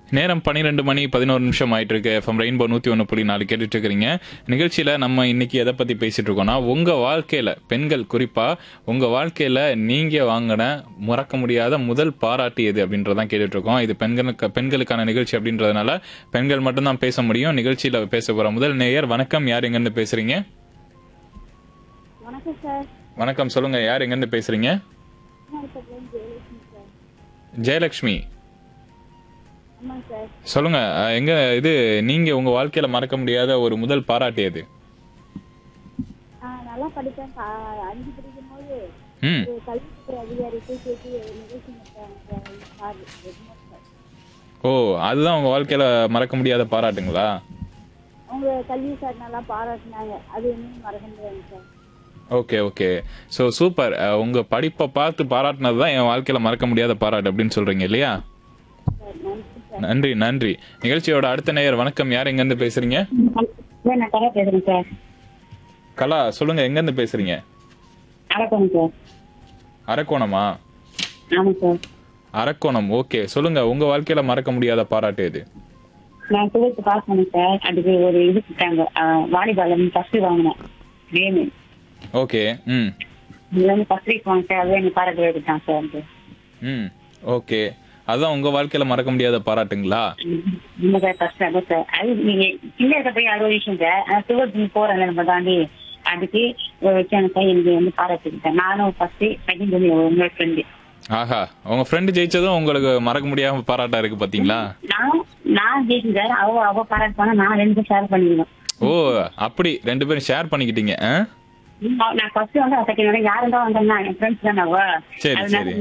நேரம் பன்னிரெண்டு மணி பதினோரு நிமிஷம் ஆயிட்டு இருக்கு எஃப்எம் ரெயின்போ நூத்தி ஒன்று புள்ளி நாலு கேட்டுட்டு இருக்கிறீங்க நிகழ்ச்சியில நம்ம இன்னைக்கு எதை பத்தி பேசிட்டு இருக்கோம்னா உங்க வாழ்க்கையில பெண்கள் குறிப்பா உங்க வாழ்க்கையில நீங்க வாங்கின மறக்க முடியாத முதல் பாராட்டு எது அப்படின்றதான் கேட்டுட்டு இருக்கோம் இது பெண்களுக்கு பெண்களுக்கான நிகழ்ச்சி அப்படின்றதுனால பெண்கள் மட்டும்தான் பேச முடியும் நிகழ்ச்சியில பேச போற முதல் நேயர் வணக்கம் யார் எங்கிருந்து பேசுறீங்க வணக்கம் சார் வணக்கம் சொல்லுங்க யார் எங்கிருந்து பேசுறீங்க திருநெல்வேலியிலேருந்து ஜெயலட்சுமி சார் ஜெயலட்சுமி ஆமாங்க சார் சொல்லுங்க அஹ், எங்க இது நீங்க உங்க வாழ்க்கையில மறக்க முடியாத ஒரு முதல் பாராட்டு எது நான் நல்லா படிப்பேன் கா- அஞ்சு படிக்கும் போது ம் ஒரு கல்வித்துறை அதிகாரிக்கு சேர்த்து நிகழ்ச்சி நடத்தாங்க சார் ரெகுமார் சார் ஓ அதுதான் உங்க வாழ்க்கையில மறக்க முடியாத பாராட்டுங்களா அவங்க கல்வி சார் நல்லா பாராட்டினாங்க அது இன்னும் மறக்க முடியாதுங்க sir okay okay so super உங்க படிப்பை பார்த்து பாராட்டினது தான் என் வாழ்க்கையில மறக்க முடியாத பாராட்டு அப்படின்னு சொல்றீங்க இல்லையா சார் நன்றி சார் நன்றி நன்றி நிகழ்ச்சியோட அடுத்த நேயர் வணக்கம் யார் எங்க இருந்து பேசுறீங்க சார் நான் கலா பேசுறேன் சார் கலா சொல்லுங்க எங்க இருந்து பேசுறீங்க அழகம் சார் அரக்கோணமா ஆமா சார் அரக்கோணம் ஓகே சொல்லுங்க உங்க வாழ்க்கையில மறக்க முடியாத பாராட்டு எது நான் டுவெல்த் பாஸ் பண்ணேன் சார் அதுக்கு ஒரு இது கொடுத்தாங்க வாலிபால் ஃபர்ஸ்ட் வாங்கினேன் கேமு ஓகே ம் இதுல வந்து ஃபர்ஸ்ட் வீக் வாங்க சார் அதுவே எனக்கு பாராட்டு எடுத்தான் சார் அது ம் ஓகே அதுதான் உங்க வாழ்க்கையில மறக்க முடியாத பாராட்டுங்களா இந்த சார் ஃபர்ஸ்ட் அதான் சார் அது நீங்க சின்ன இருக்க போய் அறுபது விஷயம் சார் ஆனால் டுவெல்த் போறேன் நம்ம தாண்டி அதுக்கு வச்சாங்க சார் எனக்கு வந்து பாராட்டுக்கிட்டேன் நானும் ஃபர்ஸ்ட் செகண்ட் வந்து உங்களோட ஃப்ரெண்டு ஆஹா உங்க ஃப்ரெண்டு ஜெயிச்சதும் உங்களுக்கு மறக்க முடியாம பாராட்டா இருக்கு பாத்தீங்களா நான் நான் ஜெயிச்சேன் சார் அவ அவ பாராட்டு பண்ணா நான் ரெண்டு ஷேர் பண்ணிக்கணும் ஓ அப்படி ரெண்டு பேரும் ஷேர் பண்ணிக்கிட்டீங்க ஆ? நான் ஃபர்ஸ்ட் வந்து செகண்ட் யாரும் தான் வந்தேன்னா என் ஃப்ரெண்ட்ஸ் தானே அவ சரி அதனால சரி